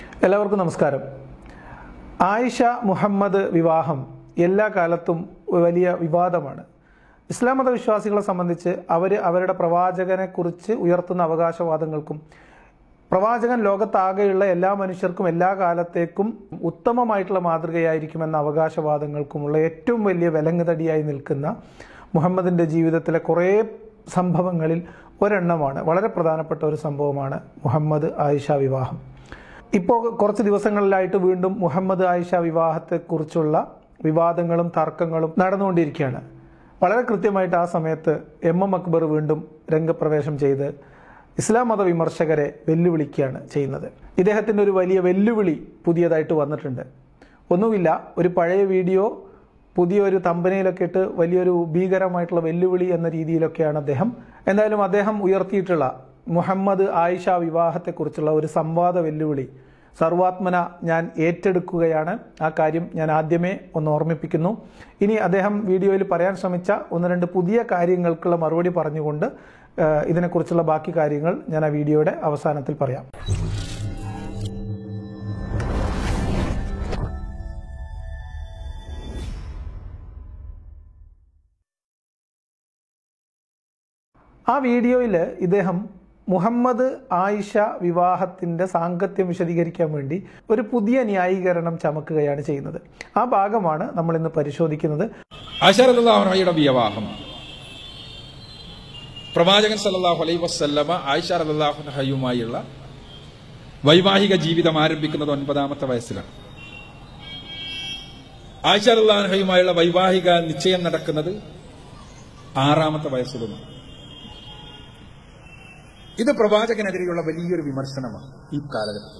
എല്ലാവർക്കും നമസ്കാരം ആയിഷ മുഹമ്മദ് വിവാഹം എല്ലാ കാലത്തും വലിയ വിവാദമാണ് ഇസ്ലാം മത വിശ്വാസികളെ സംബന്ധിച്ച് അവർ അവരുടെ പ്രവാചകനെ കുറിച്ച് ഉയർത്തുന്ന അവകാശവാദങ്ങൾക്കും പ്രവാചകൻ ലോകത്താകെയുള്ള എല്ലാ മനുഷ്യർക്കും എല്ലാ കാലത്തേക്കും ഉത്തമമായിട്ടുള്ള മാതൃകയായിരിക്കുമെന്ന അവകാശവാദങ്ങൾക്കുമുള്ള ഏറ്റവും വലിയ വിലങ്ങുതടിയായി നിൽക്കുന്ന മുഹമ്മദിൻ്റെ ജീവിതത്തിലെ കുറേ സംഭവങ്ങളിൽ ഒരെണ്ണമാണ് വളരെ പ്രധാനപ്പെട്ട ഒരു സംഭവമാണ് മുഹമ്മദ് ആയിഷ വിവാഹം ഇപ്പോൾ കുറച്ച് ദിവസങ്ങളിലായിട്ട് വീണ്ടും മുഹമ്മദ് ആയിഷ വിവാഹത്തെക്കുറിച്ചുള്ള വിവാദങ്ങളും തർക്കങ്ങളും നടന്നുകൊണ്ടിരിക്കുകയാണ് വളരെ കൃത്യമായിട്ട് ആ സമയത്ത് എം എം അക്ബർ വീണ്ടും രംഗപ്രവേശം ചെയ്ത് ഇസ്ലാം മത വിമർശകരെ വെല്ലുവിളിക്കുകയാണ് ചെയ്യുന്നത് ഇദ്ദേഹത്തിൻ്റെ ഒരു വലിയ വെല്ലുവിളി പുതിയതായിട്ട് വന്നിട്ടുണ്ട് ഒന്നുമില്ല ഒരു പഴയ വീഡിയോ പുതിയൊരു തമ്പനയിലൊക്കെ ഇട്ട് വലിയൊരു ഭീകരമായിട്ടുള്ള വെല്ലുവിളി എന്ന രീതിയിലൊക്കെയാണ് അദ്ദേഹം എന്തായാലും അദ്ദേഹം ഉയർത്തിയിട്ടുള്ള മുഹമ്മദ് ആയിഷ വിവാഹത്തെക്കുറിച്ചുള്ള ഒരു സംവാദ വെല്ലുവിളി സർവാത്മന ഞാൻ ഏറ്റെടുക്കുകയാണ് ആ കാര്യം ഞാൻ ആദ്യമേ ഒന്ന് ഓർമ്മിപ്പിക്കുന്നു ഇനി അദ്ദേഹം വീഡിയോയിൽ പറയാൻ ശ്രമിച്ച ഒന്ന് രണ്ട് പുതിയ കാര്യങ്ങൾക്കുള്ള മറുപടി പറഞ്ഞുകൊണ്ട് ഏഹ്, ഇതിനെക്കുറിച്ചുള്ള ബാക്കി കാര്യങ്ങൾ ഞാൻ ആ വീഡിയോയുടെ അവസാനത്തിൽ പറയാം ആ വീഡിയോയിൽ ഇദ്ദേഹം മുഹമ്മദ് ആയിഷ വിവാഹത്തിന്റെ സാങ്കത്യം വിശദീകരിക്കാൻ വേണ്ടി ഒരു പുതിയ ന്യായീകരണം ചമക്കുകയാണ് ചെയ്യുന്നത് ആ ഭാഗമാണ് നമ്മൾ ഇന്ന് പരിശോധിക്കുന്നത് ആയിഷാറുടെ വിവാഹം പ്രവാചകൻ സല്ലല്ലാഹു അലൈഹി വസല്ലമ ആയിഷാറുല്ലാഹുഹയുമായുള്ള വൈവാഹിക ജീവിതം ആരംഭിക്കുന്നത് ഒൻപതാമത്തെ വയസ്സിലാണ് ആയിഷാറുല്ലാഹയുമായുള്ള വൈവാഹിക നിശ്ചയം നടക്കുന്നത് ആറാമത്തെ വയസ്സിലുമാണ് ഇത് പ്രവാചകനെതിരെയുള്ള വലിയൊരു വിമർശനമാണ് ഈ കാലഘട്ടത്തിൽ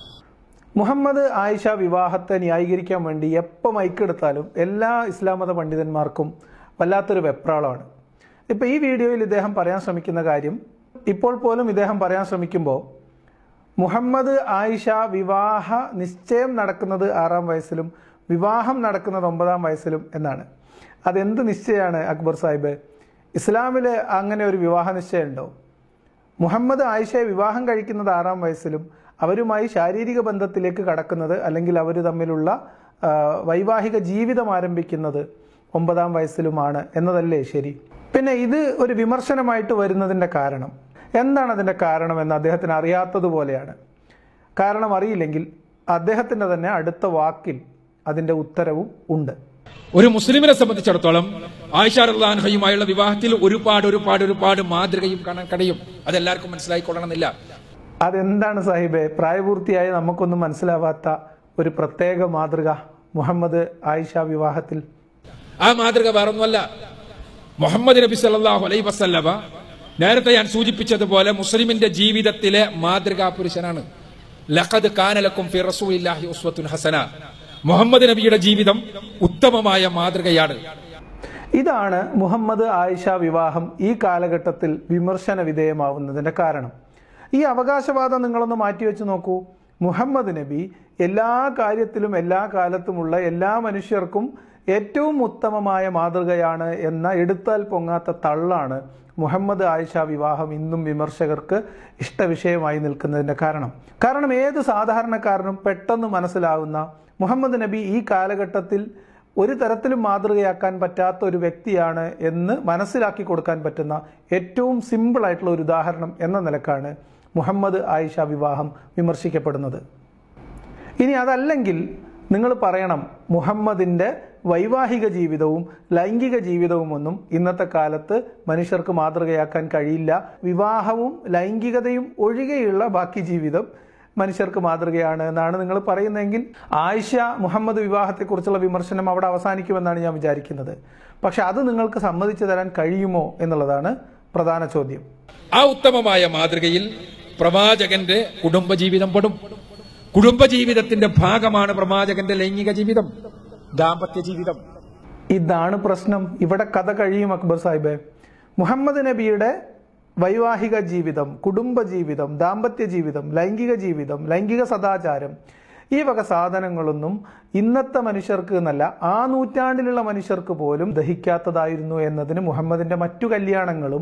മുഹമ്മദ് ആയിഷ വിവാഹത്തെ ന്യായീകരിക്കാൻ വേണ്ടി എപ്പോൾ മൈക്കെടുത്താലും എല്ലാ ഇസ്ലാം മത പണ്ഡിതന്മാർക്കും വല്ലാത്തൊരു വെപ്രാളമാണ് ഇപ്പം ഈ വീഡിയോയിൽ ഇദ്ദേഹം പറയാൻ ശ്രമിക്കുന്ന കാര്യം ഇപ്പോൾ പോലും ഇദ്ദേഹം പറയാൻ ശ്രമിക്കുമ്പോൾ മുഹമ്മദ് ആയിഷ വിവാഹ നിശ്ചയം നടക്കുന്നത് ആറാം വയസ്സിലും വിവാഹം നടക്കുന്നത് ഒമ്പതാം വയസ്സിലും എന്നാണ് അതെന്ത് നിശ്ചയമാണ് അക്ബർ സാഹിബ് ഇസ്ലാമിൽ അങ്ങനെ ഒരു വിവാഹ നിശ്ചയം ഉണ്ടോ മുഹമ്മദ് ആയിഷയെ വിവാഹം കഴിക്കുന്നത് ആറാം വയസ്സിലും അവരുമായി ശാരീരിക ബന്ധത്തിലേക്ക് കടക്കുന്നത് അല്ലെങ്കിൽ അവർ തമ്മിലുള്ള ആ, വൈവാഹിക ജീവിതം ആരംഭിക്കുന്നത് ഒമ്പതാം വയസ്സിലുമാണ് എന്നതല്ലേ ശരി പിന്നെ ഇത് ഒരു വിമർശനമായിട്ട് വരുന്നതിൻ്റെ കാരണം എന്താണ് അതിൻ്റെ കാരണം എന്ന് അദ്ദേഹത്തിന് അറിയാത്തതുപോലെയാണ് കാരണം അറിയില്ലെങ്കിൽ അദ്ദേഹത്തിൻ്റെ തന്നെ അടുത്ത വാക്കിൽ അതിൻ്റെ ഉത്തരവും ഉണ്ട് ഒരു മുസ്ലിമിനെ സംബന്ധിച്ചിടത്തോളം ആയിഷാറുല്ലാൻഹയുമായുള്ള വിവാഹത്തിൽ ഒരുപാട് ഒരുപാട് ഒരുപാട് മാതൃകയും കാണാൻ കഴിയും അതെല്ലാവർക്കും മനസ്സിലായിക്കൊള്ളണമെന്നില്ല അതെന്താണ് സാഹിബെ പ്രായപൂർത്തിയായ നമുക്കൊന്നും മനസ്സിലാവാത്ത ഒരു പ്രത്യേക മാതൃക മുഹമ്മദ് ആയിഷ വിവാഹത്തിൽ ആ മാതൃക വേറൊന്നുമല്ല മുഹമ്മദ് നബി സല്ലല്ലാഹു അലൈഹി വസല്ലമ നേരത്തെ ഞാൻ സൂചിപ്പിച്ചതുപോലെ മുസ്ലിമിന്റെ ജീവിതത്തിലെ മാതൃകാ പുരുഷനാണ് ലഖദ് കാനലക്കും ഫി റസൂലില്ലാഹി ഉസ്വത്തുൻ ഹസന മുഹമ്മദ് നബിയുടെ ജീവിതം ഉത്തമമായ മാതൃകയാണ് ഇതാണ് മുഹമ്മദ് ആയിഷ വിവാഹം ഈ കാലഘട്ടത്തിൽ വിമർശന വിധേയമാവുന്നതിന്റെ കാരണം ഈ അവകാശവാദം നിങ്ങളൊന്ന് മാറ്റിവെച്ച് നോക്കൂ മുഹമ്മദ് നബി എല്ലാ കാര്യത്തിലും എല്ലാ കാലത്തുമുള്ള എല്ലാ മനുഷ്യർക്കും ഏറ്റവും ഉത്തമമായ മാതൃകയാണ് എന്ന എടുത്താൽ പൊങ്ങാത്ത തള്ളാണ് മുഹമ്മദ് ആയിഷ വിവാഹം ഇന്നും വിമർശകർക്ക് ഇഷ്ടവിഷയമായി നിൽക്കുന്നതിന്റെ കാരണം കാരണം ഏത് സാധാരണക്കാരനും പെട്ടെന്ന് മനസ്സിലാവുന്ന മുഹമ്മദ് നബി ഈ കാലഘട്ടത്തിൽ ഒരു തരത്തിലും മാതൃകയാക്കാൻ പറ്റാത്ത ഒരു വ്യക്തിയാണ് എന്ന് മനസ്സിലാക്കി കൊടുക്കാൻ പറ്റുന്ന ഏറ്റവും സിമ്പിൾ ആയിട്ടുള്ള ഒരു ഉദാഹരണം എന്ന നിലക്കാണ് മുഹമ്മദ് ആയിഷ വിവാഹം വിമർശിക്കപ്പെടുന്നത് ഇനി അതല്ലെങ്കിൽ നിങ്ങൾ പറയണം മുഹമ്മദിന്റെ വൈവാഹിക ജീവിതവും ലൈംഗിക ജീവിതവും ഒന്നും ഇന്നത്തെ കാലത്ത് മനുഷ്യർക്ക് മാതൃകയാക്കാൻ കഴിയില്ല വിവാഹവും ലൈംഗികതയും ഒഴികെയുള്ള ബാക്കി ജീവിതം മനുഷ്യർക്ക് മാതൃകയാണ് എന്നാണ് നിങ്ങൾ പറയുന്നതെങ്കിൽ ആയിഷ മുഹമ്മദ് വിവാഹത്തെക്കുറിച്ചുള്ള വിമർശനം അവിടെ അവസാനിക്കുമെന്നാണ് ഞാൻ വിചാരിക്കുന്നത് പക്ഷെ അത് നിങ്ങൾക്ക് സമ്മതിച്ചു തരാൻ കഴിയുമോ എന്നുള്ളതാണ് പ്രധാന ചോദ്യം ആ ഉത്തമമായ മാതൃകയിൽ പ്രവാചകന്റെ കുടുംബജീവിതം പെടും കുടുംബജീവിതത്തിന്റെ ഭാഗമാണ് പ്രവാചകന്റെ ലൈംഗിക ജീവിതം ദാമ്പത്യ ജീവിതം ഇതാണ് പ്രശ്നം ഇവിടെ കഥ കഴിയും അക്ബർ സാഹിബെ മുഹമ്മദ് നബിയുടെ വൈവാഹിക ജീവിതം കുടുംബ ജീവിതം ദാമ്പത്യ ജീവിതം ലൈംഗിക ജീവിതം ലൈംഗിക സദാചാരം ഈ വക സാധനങ്ങളൊന്നും ഇന്നത്തെ മനുഷ്യർക്ക് എന്നല്ല ആ നൂറ്റാണ്ടിലുള്ള മനുഷ്യർക്ക് പോലും ദഹിക്കാത്തതായിരുന്നു എന്നതിന് മുഹമ്മദിന്റെ മറ്റു കല്യാണങ്ങളും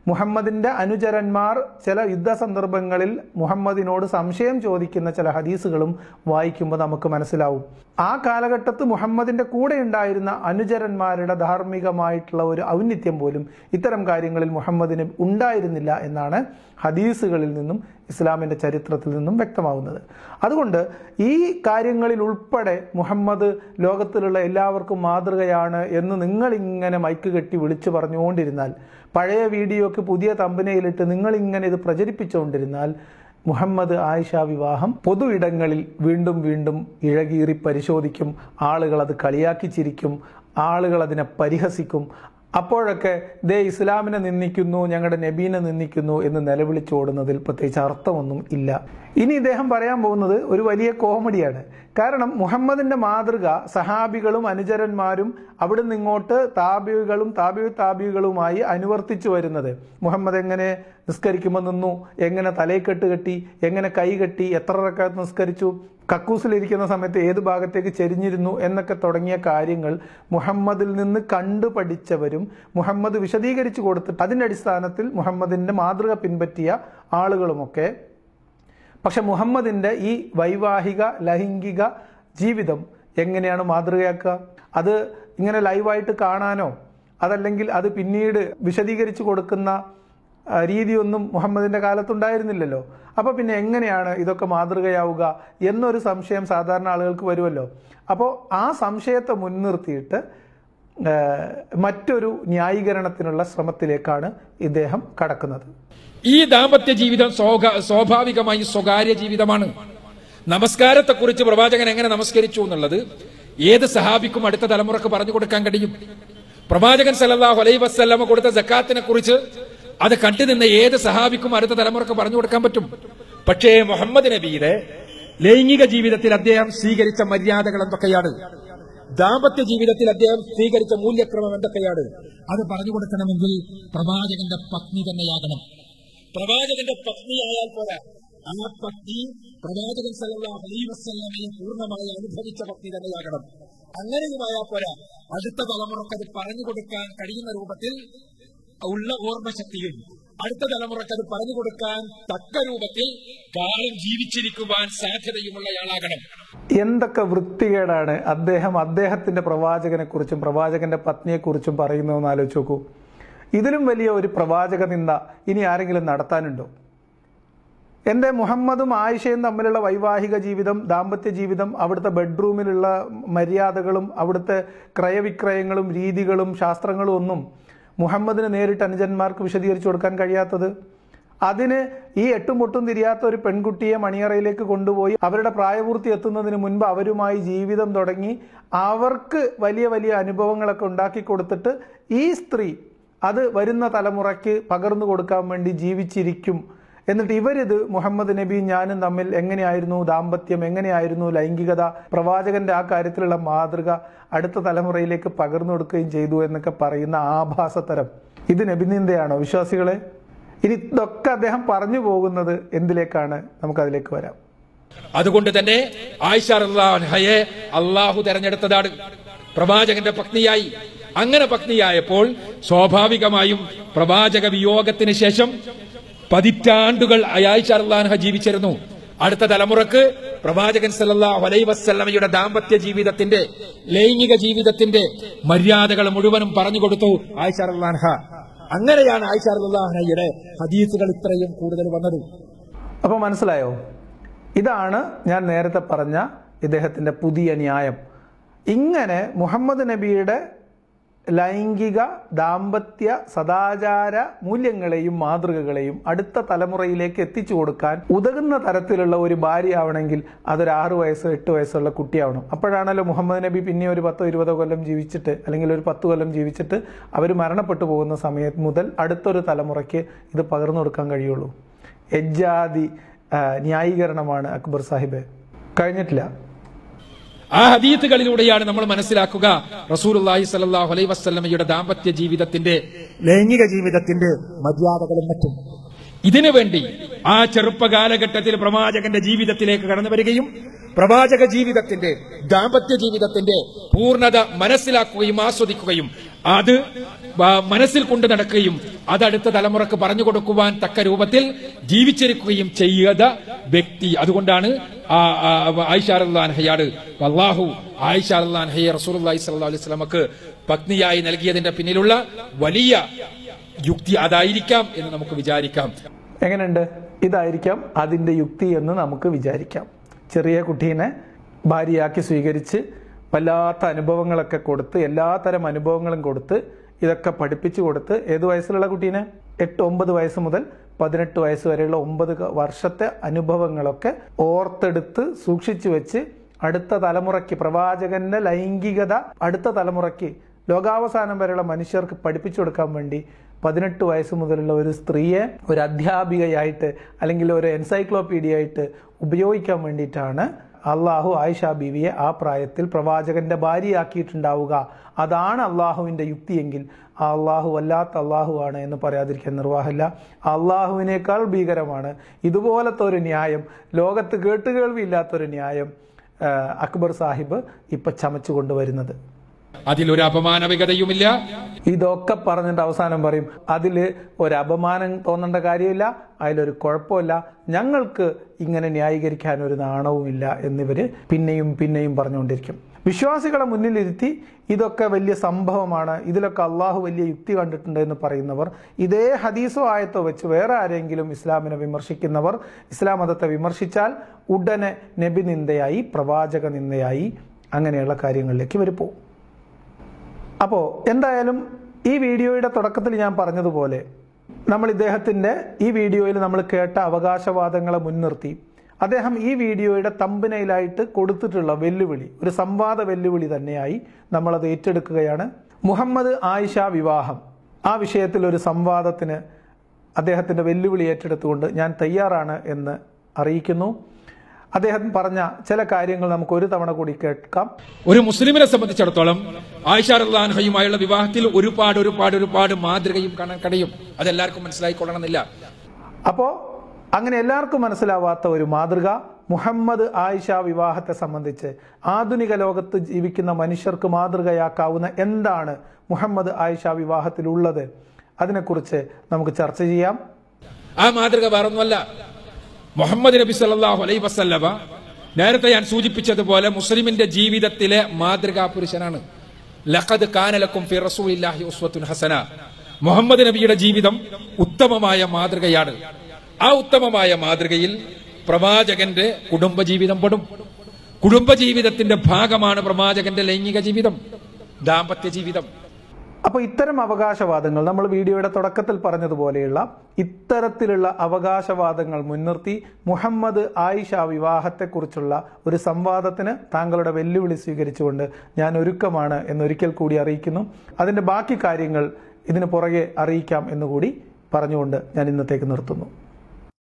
മുഹമ്മദിന്റെ അനുചരന്മാർ ചില യുദ്ധ സന്ദർഭങ്ങളിൽ മുഹമ്മദിനോട് സംശയം ചോദിക്കുന്ന ചില ഹദീസുകളും വായിക്കുമ്പോൾ നമുക്ക് മനസ്സിലാവും ആ കാലഘട്ടത്ത് മുഹമ്മദിന്റെ കൂടെ ഉണ്ടായിരുന്ന അനുചരന്മാരുടെ ധാർമ്മികമായിട്ടുള്ള ഒരു ഔന്നിത്യം പോലും ഇത്തരം കാര്യങ്ങളിൽ മുഹമ്മദിന് ഉണ്ടായിരുന്നില്ല എന്നാണ് ഹദീസുകളിൽ നിന്നും ഇസ്ലാമിന്റെ ചരിത്രത്തിൽ നിന്നും വ്യക്തമാവുന്നത് അതുകൊണ്ട് ഈ കാര്യങ്ങളിൽ ഉൾപ്പെടെ മുഹമ്മദ് ലോകത്തിലുള്ള എല്ലാവർക്കും മാതൃകയാണ് എന്ന് നിങ്ങൾ ഇങ്ങനെ മൈക്ക് കെട്ടി വിളിച്ചു പറഞ്ഞുകൊണ്ടിരുന്നാൽ പഴയ വീഡിയോക്ക് പുതിയ തമ്പനയിലിട്ട് നിങ്ങൾ ഇങ്ങനെ ഇത് പ്രചരിപ്പിച്ചുകൊണ്ടിരുന്നാൽ മുഹമ്മദ് ആയിഷ വിവാഹം പൊതു ഇടങ്ങളിൽ വീണ്ടും വീണ്ടും ഇഴകീറി പരിശോധിക്കും ആളുകൾ അത് കളിയാക്കി ചിരിക്കും ആളുകൾ അതിനെ പരിഹസിക്കും അപ്പോഴൊക്കെ ദേ ഇസ്ലാമിനെ നിന്ദിക്കുന്നു ഞങ്ങളുടെ നബീനെ നിന്ദിക്കുന്നു എന്ന് നിലവിളിച്ചോടുന്നതിൽ പ്രത്യേകിച്ച് അർത്ഥമൊന്നും ഇല്ല ഇനി ഇദ്ദേഹം പറയാൻ പോകുന്നത് ഒരു വലിയ കോമഡിയാണ് കാരണം മുഹമ്മദിന്റെ മാതൃക സഹാബികളും അനുചരന്മാരും അവിടുന്ന് ഇങ്ങോട്ട് താബികളും താബിയു താബിയുകളുമായി അനുവർത്തിച്ചു വരുന്നത് മുഹമ്മദ് എങ്ങനെ നിസ്കരിക്കുമ്പോൾ നിന്നു എങ്ങനെ തലയെക്കെട്ട് കെട്ടി എങ്ങനെ കൈ കെട്ടി എത്ര റക്കാത്ത് നിസ്കരിച്ചു കക്കൂസിലിരിക്കുന്ന സമയത്ത് ഏത് ഭാഗത്തേക്ക് ചെരിഞ്ഞിരുന്നു എന്നൊക്കെ തുടങ്ങിയ കാര്യങ്ങൾ മുഹമ്മദിൽ നിന്ന് കണ്ടു പഠിച്ചവരും മുഹമ്മദ് വിശദീകരിച്ചു കൊടുത്തിട്ട് അതിൻ്റെ അടിസ്ഥാനത്തിൽ മുഹമ്മദിന്റെ മാതൃക പിൻപറ്റിയ ആളുകളുമൊക്കെ പക്ഷെ മുഹമ്മദിന്റെ ഈ വൈവാഹിക ലൈംഗിക ജീവിതം എങ്ങനെയാണ് മാതൃകയാക്കുക അത് ഇങ്ങനെ ലൈവായിട്ട് കാണാനോ അതല്ലെങ്കിൽ അത് പിന്നീട് വിശദീകരിച്ചു കൊടുക്കുന്ന ആ, രീതിയൊന്നും മുഹമ്മദിന്റെ കാലത്തുണ്ടായിരുന്നില്ലല്ലോ അപ്പൊ പിന്നെ എങ്ങനെയാണ് ഇതൊക്കെ മാതൃകയാവുക എന്നൊരു സംശയം സാധാരണ ആളുകൾക്ക് വരുമല്ലോ അപ്പോൾ ആ സംശയത്തെ മുൻനിർത്തിയിട്ട് ആ, മറ്റൊരു ന്യായീകരണത്തിനുള്ള ശ്രമത്തിലേക്കാണ് ഇദ്ദേഹം കടക്കുന്നത് ഈ ദാമ്പത്യ ജീവിതം സ്വാഗ- സ്വാഭാവികമായി സ്വകാര്യ ജീവിതമാണ് നമസ്കാരത്തെക്കുറിച്ച് പ്രവാചകൻ എങ്ങനെ നമസ്കരിച്ചു എന്നുള്ളത് ഏത് സഹാബിക്കും അടുത്ത തലമുറക്ക് പറഞ്ഞു കൊടുക്കാൻ കഴിയും പ്രവാചകൻ സല്ലല്ലാഹു അലൈഹി വസല്ലമ കൊടുത്ത ജക്കാത്തിനെ കുറിച്ച് അത് കണ്ടുനിന്ന ഏത് സഹാബിക്കും അടുത്ത തലമുറക്ക് പറഞ്ഞു കൊടുക്കാൻ പറ്റും പക്ഷേ മുഹമ്മദ് നബിയുടെ ലൈംഗിക ജീവിതത്തിൽ അദ്ദേഹം സ്വീകരിച്ച മര്യാദകൾ എന്തൊക്കെയാണ് ദാമ്പത്യ ജീവിതത്തിൽ അദ്ദേഹം സ്വീകരിച്ച മൂല്യക്രമം എന്തൊക്കെയാണ് അത് പറഞ്ഞു കൊടുക്കണമെങ്കിൽ പ്രവാചകന്റെ പത്നി തന്നെയാകണം പ്രവാചകന്റെ പത്നിയായാൽ പോരാ ആ പത്നി പ്രവാചകൻ സല്ലല്ലാഹു അലൈഹി വസല്ലമയെ പൂർണ്ണമായി അനുഭവിച്ച പത്നി തന്നെയാകണം അങ്ങനെയുമായാൽ പോരാ അടുത്ത തലമുറക്ക് അത് പറഞ്ഞു കൊടുക്കാൻ കഴിയുന്ന രൂപത്തിൽ ഉള്ള ഓർമ്മശക്തിയും അടുത്ത തലമുറക്ക് അത് പറഞ്ഞു കൊടുക്കാൻ തക്ക രൂപത്തിൽ കാലം ജീവിച്ചിരിക്കുവാൻ സാധ്യതയുമുള്ളയാളാകണം എന്തൊക്കെ വൃത്തികേടാണ് അദ്ദേഹം അദ്ദേഹത്തിന്റെ പ്രവാചകനെ കുറിച്ചും പ്രവാചകന്റെ പത്നിയെ കുറിച്ചും പറയുന്നതെന്ന് ആലോചിച്ച് നോക്കൂ ഇതിലും വലിയ ഒരു പ്രവാചക നിന്ദ ഇനി ആരെങ്കിലും നടത്താനുണ്ടോ എൻ്റെ മുഹമ്മദും ആയിഷയും തമ്മിലുള്ള വൈവാഹിക ജീവിതം ദാമ്പത്യ ജീവിതം അവിടുത്തെ ബെഡ്റൂമിലുള്ള മര്യാദകളും അവിടുത്തെ ക്രയവിക്രയങ്ങളും രീതികളും ശാസ്ത്രങ്ങളും ഒന്നും മുഹമ്മദിന് നേരിട്ട് അനുജന്മാർക്ക് വിശദീകരിച്ചു കൊടുക്കാൻ കഴിയാത്തത് അതിന് ഈ എട്ടും പൊട്ടും തിരിയാത്ത ഒരു പെൺകുട്ടിയെ മണിയറയിലേക്ക് കൊണ്ടുപോയി അവരുടെ പ്രായപൂർത്തി എത്തുന്നതിന് മുൻപ് അവരുമായി ജീവിതം തുടങ്ങി അവർക്ക് വലിയ വലിയ അനുഭവങ്ങളൊക്കെ ഉണ്ടാക്കി കൊടുത്തിട്ട് ഈ സ്ത്രീ അത് വരുന്ന തലമുറയ്ക്ക് പകർന്നു കൊടുക്കാൻ വേണ്ടി ജീവിച്ചിരിക്കും എന്നിട്ട് ഇവരിത് മുഹമ്മദ് നബിയും ഞാനും തമ്മിൽ എങ്ങനെയായിരുന്നു ദാമ്പത്യം എങ്ങനെയായിരുന്നു ലൈംഗികത പ്രവാചകന്റെ ആ കാര്യത്തിലുള്ള മാതൃക അടുത്ത തലമുറയിലേക്ക് പകർന്നു കൊടുക്കുകയും ചെയ്തു എന്നൊക്കെ പറയുന്ന ആഭാസത്തരം ഇത് നബിനിന്ദയാണോ വിശ്വാസികളെ ഇനി ഇതൊക്കെ അദ്ദേഹം പറഞ്ഞു പോകുന്നത് എന്തിലേക്കാണ് നമുക്കതിലേക്ക് വരാം അതുകൊണ്ട് തന്നെ ആയിഷ റളിയല്ലാഹുഅൻഹയെ അള്ളാഹു തെരഞ്ഞെടുത്തതാണ് പ്രവാചകന്റെ പത്നിയായി അങ്ങനെ പത്നിയായപ്പോൾ സ്വാഭാവികമായും പ്രവാചക വിയോഗത്തിന് ശേഷം പതിറ്റാണ്ടുകൾ ആയിഷ റളിയല്ലാഹു അൻഹ ജീവിച്ചിരുന്നു അടുത്ത തലമുറക്ക് പ്രവാചകൻ സല്ലല്ലാഹു അലൈഹി വസല്ലമയുടെ ദാമ്പത്യ ജീവിതത്തിന്റെ ലൈംഗിക ജീവിതത്തിന്റെ മര്യാദകൾ മുഴുവനും പറഞ്ഞു കൊടുത്തു ആയിഷ റളിയല്ലാഹു അൻഹ അങ്ങനെയാണ് ആയിഷ റളിയല്ലാഹു അൻഹയുടെ ഹദീസുകൾ ഇത്രയും കൂടുതൽ വന്നത് അപ്പോൾ മനസ്സിലായോ ഇതാണ് ഞാൻ നേരത്തെ പറഞ്ഞ ഇദ്ദേഹത്തിൻ്റെ പുതിയ ന്യായം ഇങ്ങനെ മുഹമ്മദ് നബിയുടെ ലൈംഗിക ദാമ്പത്യ സദാചാര മൂല്യങ്ങളെയും മാതൃകകളെയും അടുത്ത തലമുറയിലേക്ക് എത്തിച്ചു കൊടുക്കാൻ ഉതകുന്ന തരത്തിലുള്ള ഒരു ഭാര്യ ആവണമെങ്കിൽ അതൊരു ആറ് വയസ്സോ എട്ട് വയസ്സുള്ള കുട്ടിയാവണം അപ്പോഴാണല്ലോ മുഹമ്മദ് നബി പിന്നെ ഒരു പത്തോ ഇരുപതോ കൊല്ലം ജീവിച്ചിട്ട് അല്ലെങ്കിൽ ഒരു പത്ത് കൊല്ലം ജീവിച്ചിട്ട് അവർ മരണപ്പെട്ടു പോകുന്ന സമയത്ത് മുതൽ അടുത്തൊരു തലമുറയ്ക്ക് ഇത് പകർന്നു കൊടുക്കാൻ കഴിയുള്ളൂ എജ്ജാതി ആ, ന്യായീകരണമാണ് അക്ബർ സാഹിബ് കഴിഞ്ഞിട്ടില്ല ആ ഹദീത്തുകളിലൂടെയാണ് നമ്മൾ മനസ്സിലാക്കുക റസൂലുള്ളാഹി സ്വല്ലല്ലാഹു അലൈഹി വസല്ലമയുടെ ദാമ്പത്യ ജീവിതത്തിന്റെ ലൈംഗിക ജീവിതത്തിന്റെ മര്യാദകളും മറ്റും ഇതിനു വേണ്ടി ആ ചെറുപ്പ കാലഘട്ടത്തിൽ പ്രവാചകന്റെ ജീവിതത്തിലേക്ക് കടന്നു വരികയും പ്രവാചക ജീവിതത്തിന്റെ ദാമ്പത്യ ജീവിതത്തിന്റെ പൂർണ്ണത മനസ്സിലാക്കുകയും ആസ്വദിക്കുകയും അത് ബ- മനസ്സിൽ കൊണ്ട് നടക്കുകയും അത് അടുത്ത തലമുറക്ക് പറഞ്ഞു കൊടുക്കുവാൻ തക്ക രൂപത്തിൽ ജീവിച്ചിരിക്കുകയും ചെയ്ത വ്യക്തി അതുകൊണ്ടാണ് ആയിഷാർഹയാട് അള്ളാഹു ആയിഷാർഹയെ റസൂലി സല്ലാ അലൈഹി സ്വലമക്ക് പത്നിയായി നൽകിയതിന്റെ പിന്നിലുള്ള വലിയ യുക്തി അതായിരിക്കാം എന്ന് നമുക്ക് വിചാരിക്കാം എങ്ങനെയുണ്ട് ഇതായിരിക്കാം അതിൻ്റെ യുക്തി എന്ന് നമുക്ക് വിചാരിക്കാം ചെറിയ കുട്ടീനെ ഭാര്യയാക്കി സ്വീകരിച്ച് വല്ലാത്ത അനുഭവങ്ങളൊക്കെ കൊടുത്ത് എല്ലാത്തരം അനുഭവങ്ങളും കൊടുത്ത് ഇതൊക്കെ പഠിപ്പിച്ചു കൊടുത്ത് ഏത് വയസ്സിലുള്ള കുട്ടീനെ എട്ട് ഒമ്പത് വയസ്സ് മുതൽ പതിനെട്ട് വയസ്സ് വരെയുള്ള ഒമ്പത് ക- വർഷത്തെ അനുഭവങ്ങളൊക്കെ ഓർത്തെടുത്ത് സൂക്ഷിച്ചു വെച്ച് അടുത്ത തലമുറയ്ക്ക് പ്രവാചകന്റെ ലൈംഗികത അടുത്ത തലമുറയ്ക്ക് ലോകാവസാനം വരെയുള്ള മനുഷ്യർക്ക് പഠിപ്പിച്ചു കൊടുക്കാൻ വേണ്ടി പതിനെട്ട് വയസ്സ് മുതലുള്ള ഒരു സ്ത്രീയെ ഒരു അധ്യാപികയായിട്ട് അല്ലെങ്കിൽ ഒരു എൻസൈക്ലോപീഡിയ ആയിട്ട് ഉപയോഗിക്കാൻ വേണ്ടിയിട്ടാണ് അള്ളാഹു ആയിഷ ബീവിയെ ആ പ്രായത്തിൽ പ്രവാചകന്റെ ഭാര്യയാക്കിയിട്ടുണ്ടാവുക അതാണ് അള്ളാഹുവിന്റെ യുക്തിയെങ്കിൽ ആ അള്ളാഹു വല്ലാത്ത അള്ളാഹു ആണ് എന്ന് പറയാതിരിക്കാൻ നിർവാഹമില്ല അള്ളാഹുവിനേക്കാൾ ഭീകരമാണ് ഇതുപോലത്തെ ഒരു ന്യായം ലോകത്ത് കേട്ടുകേൾവിയില്ലാത്തൊരു ന്യായം ആ, അക്ബർ സാഹിബ് ഇപ്പൊ ചമച്ചു കൊണ്ടുവരുന്നത് അതിലൊരു അപമാനവികതയുമില്ല ഇതൊക്കെ പറഞ്ഞിട്ട് അവസാനം പറയും അതിൽ ഒരു അപമാനം തോന്നേണ്ട കാര്യമില്ല അതിലൊരു കുഴപ്പമില്ല ഞങ്ങൾക്ക് ഇങ്ങനെ ന്യായീകരിക്കാൻ ഒരു നാണവുമില്ല എന്നിവര് പിന്നെയും പിന്നെയും പറഞ്ഞുകൊണ്ടിരിക്കും വിശ്വാസികളെ മുന്നിലിരുത്തി ഇതൊക്കെ വലിയ സംഭവമാണ് ഇതിലൊക്കെ അള്ളാഹു വലിയ യുക്തി കണ്ടിട്ടുണ്ട് എന്ന് പറയുന്നവർ ഇതേ ഹദീസോ ആയത്തോ വെച്ച് വേറെ ആരെങ്കിലും ഇസ്ലാമിനെ വിമർശിക്കുന്നവർ ഇസ്ലാം മതത്തെ വിമർശിച്ചാൽ ഉടനെ നബി നിന്ദയായി പ്രവാചക നിന്ദയായി അങ്ങനെയുള്ള കാര്യങ്ങളിലേക്ക് ഇവർ പോകും അപ്പോൾ എന്തായാലും ഈ വീഡിയോയുടെ തുടക്കത്തിൽ ഞാൻ പറഞ്ഞതുപോലെ നമ്മൾ ഇദ്ദേഹത്തിൻ്റെ ഈ വീഡിയോയിൽ നമ്മൾ കേട്ട അവകാശവാദങ്ങളെ മുൻനിർത്തി അദ്ദേഹം ഈ വീഡിയോയുടെ തമ്പനയിലായിട്ട് കൊടുത്തിട്ടുള്ള വെല്ലുവിളി ഒരു സംവാദ വെല്ലുവിളി തന്നെയായി നമ്മളത് ഏറ്റെടുക്കുകയാണ് മുഹമ്മദ് ആയിഷ വിവാഹം ആ വിഷയത്തിൽ ഒരു സംവാദത്തിന് അദ്ദേഹത്തിൻ്റെ വെല്ലുവിളി ഏറ്റെടുത്തുകൊണ്ട് ഞാൻ തയ്യാറാണ് എന്ന് അറിയിക്കുന്നു അദ്ദേഹം പറഞ്ഞ ചില കാര്യങ്ങൾ നമുക്ക് ഒരു തവണ കൂടി കേൾക്കാം ഒരു മുസ്ലിമിനെ സംബന്ധിച്ചിടത്തോളം ആയിഷാറുല്ലാൻഹയുമായുള്ള വിവാഹത്തിൽ ഒരുപാട് ഒരുപാട് ഒരുപാട് മാതൃകയും കാണാൻ കഴിയും അതെല്ലാവർക്കും മനസ്സിലായിക്കൊള്ളണമെന്നില്ല അപ്പോൾ അങ്ങനെ എല്ലാവർക്കും മനസ്സിലാവാത്ത ഒരു മാതൃക മുഹമ്മദ് ആയിഷ വിവാഹത്തെ സംബന്ധിച്ച് ആധുനിക ലോകത്ത് ജീവിക്കുന്ന മനുഷ്യർക്ക് മാതൃകയാക്കാവുന്ന എന്താണ് മുഹമ്മദ് ആയിഷ വിവാഹത്തിലുള്ളത് അതിനെക്കുറിച്ച് നമുക്ക് ചർച്ച ചെയ്യാം ആ മാതൃക വേറൊന്നുമല്ല മുഹമ്മദ് നബി സല്ലല്ലാഹു അലൈഹി വസല്ലമ നേരത്തെ ഞാൻ സൂചിപ്പിച്ചതുപോലെ മുസ്ലിമിന്റെ ജീവിതത്തിലെ മാതൃകാ പുരുഷനാണ് ലഖദ് കാനലക്കും ഫി റസൂലില്ലാഹി ഉസ്വത്തുൻ ഹസന മുഹമ്മദ് നബിയുടെ ജീവിതം ഉത്തമമായ മാതൃകയാണ് ആ ഉത്തമമായ മാതൃകയിൽ പ്രവാചകന്റെ കുടുംബജീവിതം പെടും കുടുംബജീവിതത്തിന്റെ ഭാഗമാണ് പ്രവാചകന്റെ ലൈംഗിക ജീവിതം ദാമ്പത്യ ജീവിതം അപ്പോൾ ഇത്തരം അവകാശവാദങ്ങൾ നമ്മൾ വീഡിയോയുടെ തുടക്കത്തിൽ പറഞ്ഞതുപോലെയുള്ള ഇത്തരത്തിലുള്ള അവകാശവാദങ്ങൾ മുൻനിർത്തി മുഹമ്മദ് ആയിഷ വിവാഹത്തെക്കുറിച്ചുള്ള ഒരു സംവാദത്തിന് താങ്കളുടെ വെല്ലുവിളി സ്വീകരിച്ചുകൊണ്ട് ഞാൻ ഒരുക്കമാണ് എന്നൊരിക്കൽ കൂടി അറിയിക്കുന്നു അതിൻ്റെ ബാക്കി കാര്യങ്ങൾ ഇതിന് പുറകെ അറിയിക്കാം എന്നുകൂടി പറഞ്ഞുകൊണ്ട് ഞാൻ ഇന്നത്തേക്ക് നിർത്തുന്നു